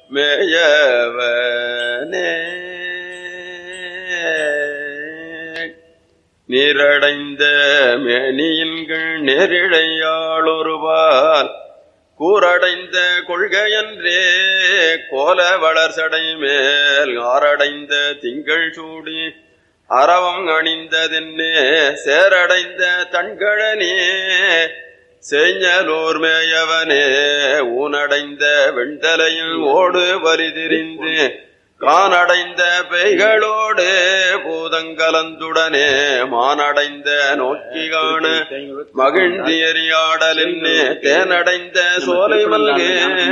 மேயவனே நீரடைந்த மேனியின்கள் நெரிழையாளொருவால் கூரடைந்த கொள்கையன்றே கோல வளர்சடை மேல் ஆரடைந்த திங்கள் சூடி அறவம் அணிந்ததென்னே சேரடைந்த தன்கழனே செய்ஞலூர் மேயவனே ஊனடைந்த வெண்தலையில் ஓடு வரிதிரிந்து கானடைந்த பெய்களோடு பூதங்கலந்துடனே மானடைந்த நோக்கி காண மகிழ்ந்தியறியாடலின்னே தேனடைந்த சோலை மல்கே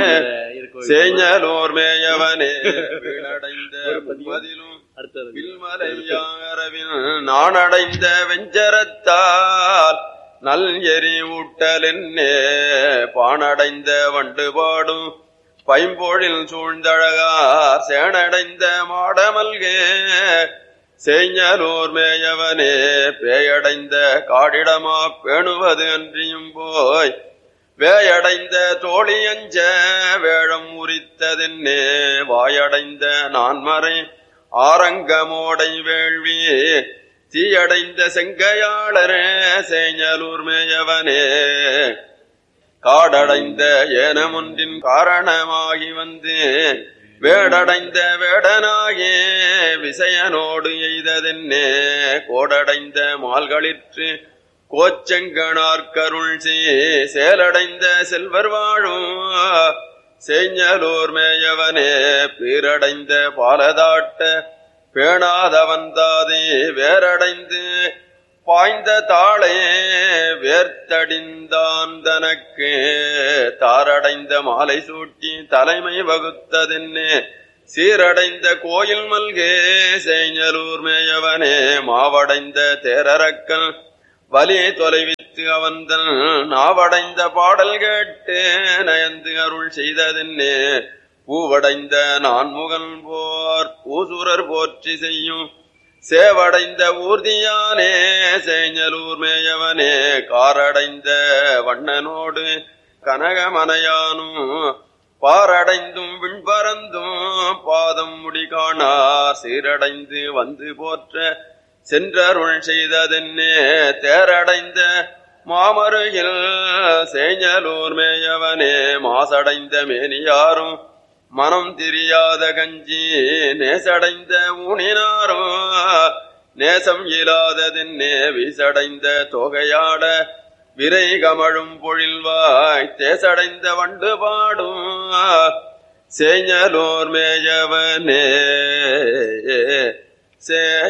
சேஞ்சலோர் மேயவனே வீணடைந்த பதிலும் அடுத்தது வில்மலையாரவில் நானடைந்த வெஞ்சரத்தால் நல் எரி ஊட்டலென்னே பானடைந்த வண்டு பாடும் பைம்பொழில் சூழ்ந்தழகார் சேனடைந்த மாடமல்கே செய்ஞலூர் மேயவனே பேயடைந்த காடிடமா பேணுவது அன்றியும் போய் வேயடைந்த தோழியஞ்ச வேழம் உரித்ததென்னே வாயடைந்த நான்மறை ஆரங்கமோடை வேள்வி தீயடைந்த செங்கையாளரே சேஞ்சலூர் மேயவனே காடடைந்த ஏனமொன்றின் காரணமாகி வந்து வேடடைந்த வேடனாகே விசயனோடு எய்ததென்னே கோடடைந்த மால்களிற்று கோச்செங்கனார்கருள் சே சேலடைந்த செல்வர் வாழும் செய்ஞலூர் மேயவனே பீரடைந்த பாலதாட்ட பேணாதவன் தாதே வேரடைந்து பாய்ந்த தாளே வேர்த்தடிந்தான் தனக்கு தாரடைந்த மாலை சூட்டி தலைமை வகுத்ததென்னே சீரடைந்த கோயில் மல்கே செய்ஞலூர் மேயவனே மாவடைந்த தேரரக்கல் வலி தொலைவித்து அவந்தன் நாவடைந்த பாடல் கேட்டு நயந்து அருள் செய்ததென்னே பூவடைந்த நான்முகன் போர் பூசுரர் போற்றி செய்யும் சேவடைந்த ஊர்தியானே சேஞ்சலூர் மேயவனே காரடைந்த வண்ணனோடு கனகமனையானும் பாரடைந்தும் விண்பறந்தும் பாதம் முடி காணார் சீரடைந்து வந்து போற்ற சென்றருள் செய்ததென்னே தேரடைந்த மாமருகில் சேஞ்சலூர் மேயவனே மாசடைந்த மேனியாரும் மனம் தெரியாத கஞ்சி நேசடைந்த ஊனினாரும் நேசம் இயலாததென்னே வீசடைந்த தொகையாட விரை கமழும் பொழில்வாய் தேசடைந்த வண்டு பாடும் சேஞ்சலோர் மேயவனே சே